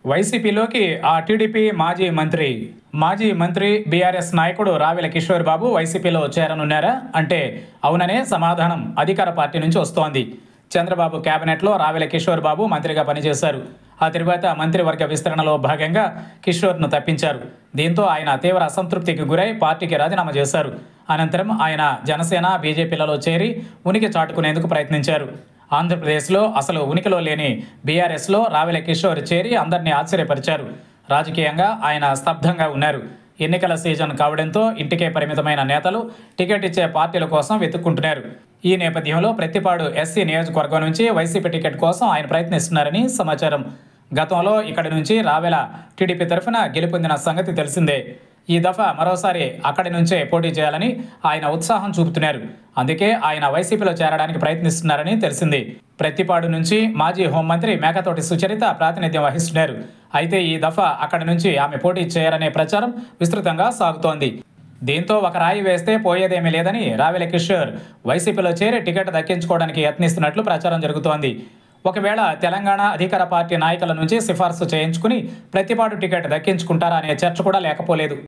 వైసీపీలోకి ఆ టీడీపీ మాజీ మంత్రి మాజీ మంత్రి బీఆర్ఎస్ నాయకుడు రావెల కిషోర్ బాబు వైసీపీలో చేరనున్నారా అంటే అవుననే సమాధానం అధికార పార్టీ నుంచి వస్తోంది చంద్రబాబు కేబినెట్లో రావెల కిషోర్ బాబు మంత్రిగా పనిచేశారు ఆ తరువాత మంత్రివర్గ విస్తరణలో భాగంగా కిషోర్ను తప్పించారు దీంతో ఆయన తీవ్ర అసంతృప్తికి గురై పార్టీకి రాజీనామా చేశారు అనంతరం ఆయన జనసేన బీజేపీలలో చేరి ఉనికి చాటుకునేందుకు ప్రయత్నించారు ఆంధ్రప్రదేశ్లో అసలు ఉనికిలో లేని బీఆర్ఎస్లో రావెల కిషోర్ చేరి అందరినీ ఆశ్చర్యపరిచారు రాజకీయంగా ఆయన స్తబ్దంగా ఉన్నారు ఎన్నికల సీజన్ కావడంతో ఇంటికే పరిమితమైన నేతలు టికెట్ ఇచ్చే పార్టీల కోసం వెతుక్కుంటున్నారు ఈ నేపథ్యంలో ప్రతిపాడు ఎస్సీ నియోజకవర్గం నుంచి వైసీపీ టికెట్ కోసం ఆయన ప్రయత్నిస్తున్నారని సమాచారం గతంలో ఇక్కడి నుంచి రావెల టీడీపీ తరఫున గెలుపొందిన సంగతి తెలిసిందే ఈ దఫా మరోసారి అక్కడి నుంచే పోటీ చేయాలని ఆయన ఉత్సాహం చూపుతున్నారు అందుకే ఆయన వైసీపీలో చేరడానికి ప్రయత్నిస్తున్నారని తెలిసింది ప్రతిపాడు నుంచి మాజీ హోంమంత్రి మేకతోటి సుచరిత ప్రాతినిధ్యం వహిస్తున్నారు అయితే ఈ దఫా అక్కడి నుంచి ఆమె పోటీ చేయరనే ప్రచారం విస్తృతంగా సాగుతోంది దీంతో ఒక రాయి వేస్తే పోయేదేమీ లేదని రావెల కిషోర్ వైసీపీలో చేరి టికెట్ దక్కించుకోవడానికి యత్నిస్తున్నట్లు ప్రచారం జరుగుతోంది ఒకవేళ తెలంగాణ అధికార పార్టీ నాయకుల నుంచి సిఫార్సు చేయించుకుని ప్రతిపాడు టికెట్ దక్కించుకుంటారా అనే చర్చ కూడా లేకపోలేదు